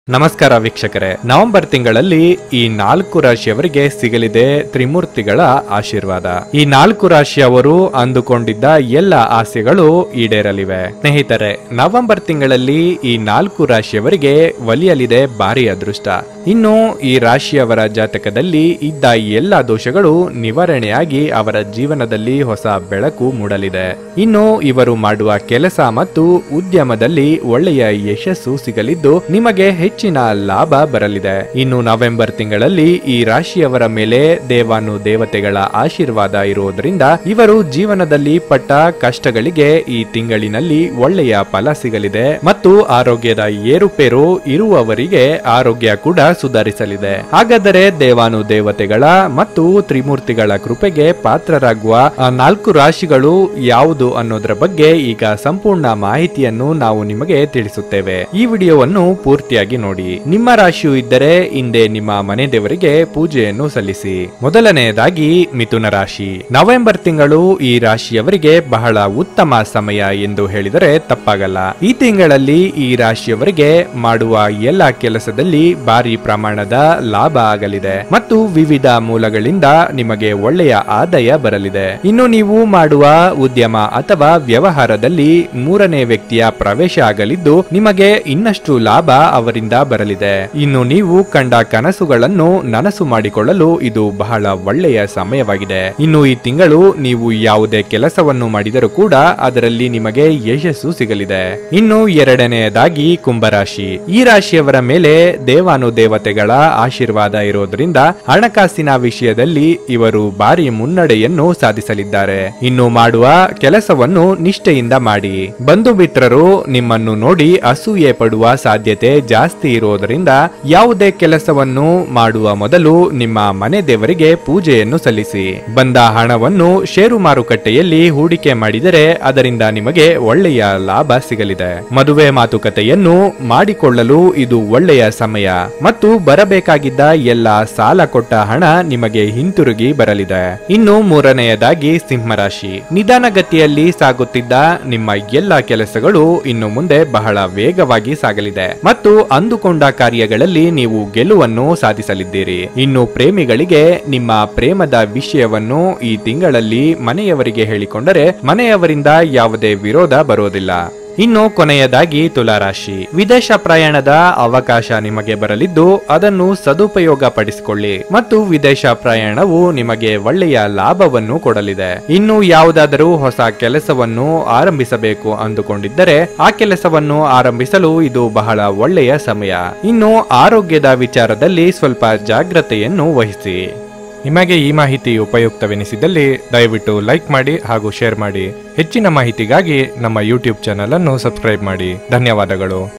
ನಮಸ್ಕಾರ ವೀಕ್ಷಕರೇ ನವೆಂಬರ್ ತಿಂಗಳಲ್ಲಿ ಈ ನಾಲ್ಕು ರಾಶಿಯವರಿಗೆ ಸಿಗಲಿದೆ ತ್ರಿಮೂರ್ತಿಗಳ ಆಶೀರ್ವಾದ ಈ ನಾಲ್ಕು ರಾಶಿಯವರು ಅಂದುಕೊಂಡಿದ್ದ ಎಲ್ಲ ಆಸೆಗಳು ಈಡೇರಲಿವೆ ಸ್ನೇಹಿತರೆ ನವೆಂಬರ್ ತಿಂಗಳಲ್ಲಿ ಈ ನಾಲ್ಕು ರಾಶಿಯವರಿಗೆ ಒಲಿಯಲಿದೆ ಭಾರಿ ಅದೃಷ್ಟ ಇನ್ನು ಈ ರಾಶಿಯವರ ಜಾತಕದಲ್ಲಿ ಇದ್ದ ಎಲ್ಲ ದೋಷಗಳು ನಿವಾರಣೆಯಾಗಿ ಅವರ ಜೀವನದಲ್ಲಿ ಹೊಸ ಬೆಳಕು ಮೂಡಲಿದೆ ಇನ್ನು ಇವರು ಮಾಡುವ ಕೆಲಸ ಮತ್ತು ಉದ್ಯಮದಲ್ಲಿ ಒಳ್ಳೆಯ ಯಶಸ್ಸು ಸಿಗಲಿದ್ದು ನಿಮಗೆ ಹೆಚ್ಚಿನ ಲಾಭ ಬರಲಿದೆ ಇನ್ನು ನವೆಂಬರ್ ತಿಂಗಳಲ್ಲಿ ಈ ರಾಶಿಯವರ ಮೇಲೆ ದೇವಾನು ದೇವತೆಗಳ ಆಶೀರ್ವಾದ ಇರುವುದರಿಂದ ಇವರು ಜೀವನದಲ್ಲಿ ಪಟ್ಟ ಕಷ್ಟಗಳಿಗೆ ಈ ತಿಂಗಳಿನಲ್ಲಿ ಒಳ್ಳೆಯ ಫಲ ಸಿಗಲಿದೆ ಮತ್ತು ಆರೋಗ್ಯದ ಏರುಪೇರು ಇರುವವರಿಗೆ ಆರೋಗ್ಯ ಕೂಡ ಸುಧಾರಿಸಲಿದೆ ಹಾಗಾದರೆ ದೇವಾನು ದೇವತೆಗಳ ಮತ್ತು ತ್ರಿಮೂರ್ತಿಗಳ ಕೃಪೆಗೆ ಪಾತ್ರರಾಗುವ ಆ ನಾಲ್ಕು ರಾಶಿಗಳು ಯಾವುದು ಅನ್ನೋದರ ಬಗ್ಗೆ ಈಗ ಸಂಪೂರ್ಣ ಮಾಹಿತಿಯನ್ನು ನಾವು ನಿಮಗೆ ತಿಳಿಸುತ್ತೇವೆ ಈ ವಿಡಿಯೋವನ್ನು ಪೂರ್ತಿಯಾಗಿ ನೋಡಿ ನಿಮ್ಮ ರಾಶಿಯು ಇದ್ದರೆ ಹಿಂದೆ ನಿಮ್ಮ ಮನೆ ದೇವರಿಗೆ ಪೂಜೆಯನ್ನು ಸಲ್ಲಿಸಿ ಮೊದಲನೆಯದಾಗಿ ಮಿಥುನ ರಾಶಿ ನವೆಂಬರ್ ತಿಂಗಳು ಈ ರಾಶಿಯವರಿಗೆ ಬಹಳ ಉತ್ತಮ ಸಮಯ ಎಂದು ಹೇಳಿದರೆ ತಪ್ಪಾಗಲ್ಲ ಈ ತಿಂಗಳಲ್ಲಿ ಈ ರಾಶಿಯವರಿಗೆ ಮಾಡುವ ಎಲ್ಲ ಕೆಲಸದಲ್ಲಿ ಭಾರಿ ಪ್ರಮಾಣದ ಲಾಭ ಆಗಲಿದೆ ಮತ್ತು ವಿವಿಧ ಮೂಲಗಳಿಂದ ನಿಮಗೆ ಒಳ್ಳೆಯ ಆದಾಯ ಬರಲಿದೆ ಇನ್ನು ನೀವು ಮಾಡುವ ಉದ್ಯಮ ಅಥವಾ ವ್ಯವಹಾರದಲ್ಲಿ ಮೂರನೇ ವ್ಯಕ್ತಿಯ ಪ್ರವೇಶ ಆಗಲಿದ್ದು ನಿಮಗೆ ಇನ್ನಷ್ಟು ಲಾಭ ಅವರಿಂದ ಬರಲಿದೆ ಇನ್ನು ನೀವು ಕಂಡ ಕನಸುಗಳನ್ನು ನನಸು ಮಾಡಿಕೊಳ್ಳಲು ಇದು ಬಹಳ ಒಳ್ಳೆಯ ಸಮಯವಾಗಿದೆ ಇನ್ನು ಈ ತಿಂಗಳು ನೀವು ಯಾವುದೇ ಕೆಲಸವನ್ನು ಮಾಡಿದರೂ ಕೂಡ ಅದರಲ್ಲಿ ನಿಮಗೆ ಯಶಸ್ಸು ಸಿಗಲಿದೆ ಇನ್ನು ಎರಡನೆಯದಾಗಿ ಕುಂಭರಾಶಿ ಈ ರಾಶಿಯವರ ಮೇಲೆ ದೇವಾನು ದೇವತೆಗಳ ಆಶೀರ್ವಾದ ಇರೋದ್ರಿಂದ ಹಣಕಾಸಿನ ವಿಷಯದಲ್ಲಿ ಇವರು ಭಾರಿ ಮುನ್ನಡೆಯನ್ನು ಸಾಧಿಸಲಿದ್ದಾರೆ ಇನ್ನು ಮಾಡುವ ಕೆಲಸವನ್ನು ನಿಷ್ಠೆಯಿಂದ ಮಾಡಿ ಬಂಧು ಮಿತ್ರರು ನಿಮ್ಮನ್ನು ನೋಡಿ ಅಸೂಯೆ ಪಡುವ ಸಾಧ್ಯತೆ ಜಾಸ್ತಿ ಇರೋದರಿಂದ ಯಾವುದೇ ಕೆಲಸವನ್ನು ಮಾಡುವ ಮೊದಲು ನಿಮ್ಮ ಮನೆ ದೇವರಿಗೆ ಪೂಜೆಯನ್ನು ಸಲ್ಲಿಸಿ ಬಂದ ಹಣವನ್ನು ಷೇರು ಮಾರುಕಟ್ಟೆಯಲ್ಲಿ ಹೂಡಿಕೆ ಮಾಡಿದರೆ ಅದರಿಂದ ನಿಮಗೆ ಒಳ್ಳೆಯ ಲಾಭ ಸಿಗಲಿದೆ ಮದುವೆ ಮಾತುಕತೆಯನ್ನು ಮಾಡಿಕೊಳ್ಳಲು ಇದು ಒಳ್ಳೆಯ ಸಮಯ ಮತ್ತು ಬರಬೇಕಾಗಿದ್ದ ಎಲ್ಲ ಸಾಲ ಕೊಟ್ಟ ಹಣ ನಿಮಗೆ ಹಿಂತಿರುಗಿ ಬರಲಿದೆ ಇನ್ನು ಮೂರನೆಯದಾಗಿ ಸಿಂಹರಾಶಿ ನಿಧಾನಗತಿಯಲ್ಲಿ ಸಾಗುತ್ತಿದ್ದ ನಿಮ್ಮ ಎಲ್ಲ ಕೆಲಸಗಳು ಇನ್ನು ಮುಂದೆ ಬಹಳ ವೇಗವಾಗಿ ಸಾಗಲಿದೆ ಮತ್ತು ಅಂದುಕೊಂಡ ಕಾರ್ಯಗಳಲ್ಲಿ ನೀವು ಗೆಲುವನ್ನು ಸಾಧಿಸಲಿದ್ದೀರಿ ಇನ್ನು ಪ್ರೇಮಿಗಳಿಗೆ ನಿಮ್ಮ ಪ್ರೇಮದ ವಿಷಯವನ್ನು ಈ ತಿಂಗಳಲ್ಲಿ ಮನೆಯವರಿಗೆ ಹೇಳಿಕೊಂಡರೆ ಮನೆಯವರಿಂದ ಯಾವುದೇ ವಿರೋಧ ಬರೋದಿಲ್ಲ ಇನ್ನು ಕೊನೆಯದಾಗಿ ತುಲಾರಾಶಿ ವಿದೇಶ ಪ್ರಯಾಣದ ಅವಕಾಶ ನಿಮಗೆ ಬರಲಿದ್ದು ಅದನ್ನು ಸದುಪಯೋಗ ಪಡಿಸಿಕೊಳ್ಳಿ ಮತ್ತು ವಿದೇಶ ಪ್ರಯಾಣವು ನಿಮಗೆ ಒಳ್ಳೆಯ ಲಾಭವನ್ನು ಕೊಡಲಿದೆ ಇನ್ನು ಯಾವುದಾದರೂ ಹೊಸ ಕೆಲಸವನ್ನು ಆರಂಭಿಸಬೇಕು ಅಂದುಕೊಂಡಿದ್ದರೆ ಆ ಕೆಲಸವನ್ನು ಆರಂಭಿಸಲು ಇದು ಬಹಳ ಒಳ್ಳೆಯ ಸಮಯ ಇನ್ನು ಆರೋಗ್ಯದ ವಿಚಾರದಲ್ಲಿ ಸ್ವಲ್ಪ ಜಾಗ್ರತೆಯನ್ನು ವಹಿಸಿ ನಿಮಗೆ ಈ ಮಾಹಿತಿ ಉಪಯುಕ್ತವೆನಿಸಿದಲ್ಲಿ ದಯವಿಟ್ಟು ಲೈಕ್ ಮಾಡಿ ಹಾಗೂ ಶೇರ್ ಮಾಡಿ ಹೆಚ್ಚಿನ ಮಾಹಿತಿಗಾಗಿ ನಮ್ಮ ಯೂಟ್ಯೂಬ್ ಚಾನಲ್ ಅನ್ನು ಸಬ್ಸ್ಕ್ರೈಬ್ ಮಾಡಿ ಧನ್ಯವಾದಗಳು